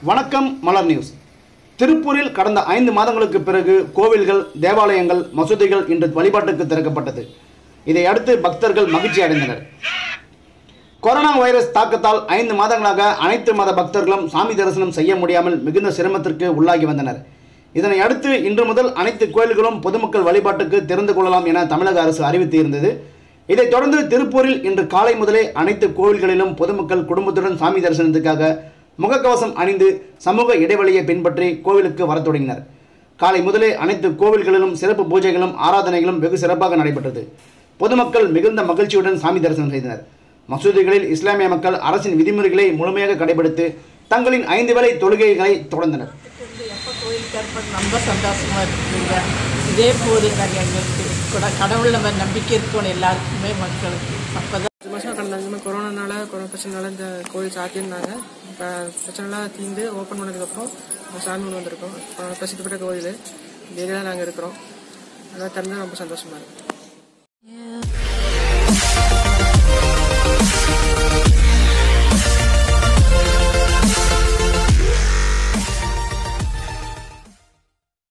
வணக்கம் மலர் நியூஸ் திருப்பூரில் கடந்த ஐந்து மாதங்களுக்கு பிறகு கோவில்கள் தேவாலயங்கள் மசூதிகள் இன்று வழிபாட்டுக்கு திறக்கப்பட்டது இதை அடுத்து பக்தர்கள் மகிழ்ச்சி அடைந்தனர் கொரோனா வைரஸ் தாக்கத்தால் ஐந்து மாதங்களாக அனைத்து மத பக்தர்களும் சாமி தரிசனம் செய்ய முடியாமல் மிகுந்த சிரமத்திற்கு உள்ளாகி வந்தனர் இதனை அடுத்து இன்று முதல் அனைத்து கோயில்களும் பொதுமக்கள் வழிபாட்டுக்கு திறந்து கொள்ளலாம் என தமிழக அரசு அறிவித்து இருந்தது இதைத் தொடர்ந்து திருப்பூரில் இன்று காலை முதலே அனைத்து கோவில்களிலும் பொதுமக்கள் குடும்பத்துடன் சாமி தரிசனத்துக்காக முகக்கவசம் அணிந்து சமூக இடைவெளியை பின்பற்றி கோவிலுக்கு வரத் தொடங்கினர் காலை முதலே அனைத்து கோவில்களிலும் சிறப்பு பூஜைகளும் ஆராதனைகளும் வெகு சிறப்பாக நடைபெற்றது பொதுமக்கள் மிகுந்த மகிழ்ச்சியுடன் சாமி தரிசனம் செய்தனர் மசூதிகளில் இஸ்லாமிய மக்கள் அரசின் விதிமுறைகளை முழுமையாக கடைபிடித்து தங்களின் ஐந்து வேளை தொழுகைகளை தொடர்ந்தனர் வந்து எப்போ கோயில் திறப்பது ரொம்ப சந்தோஷமாக இருக்குதுங்க இதே போதுங்க எங்களுக்கு கூட கடவுள் நம்ம நம்பிக்கை இருக்கணும் எல்லாருக்குமே மக்களுக்கு அப்போ தான் அஞ்சு மாதம் கடந்த அஞ்சு மாதம் கொரோனானால கொரோனா பிரச்சனைனால இந்த கோயில் சாத்தியிருந்தாங்க இப்போ பிரச்சனைலாம் தீர்ந்து ஓப்பன் பண்ணதுக்கப்புறம் இப்போ சாமி கொண்டு வந்திருக்கோம் இப்போ பிரசித்தி பெற்ற கோயில் டெய்லி தான் நாங்கள் இருக்கிறோம் அதெல்லாம் திறந்து ரொம்ப சந்தோஷமாக இருக்குது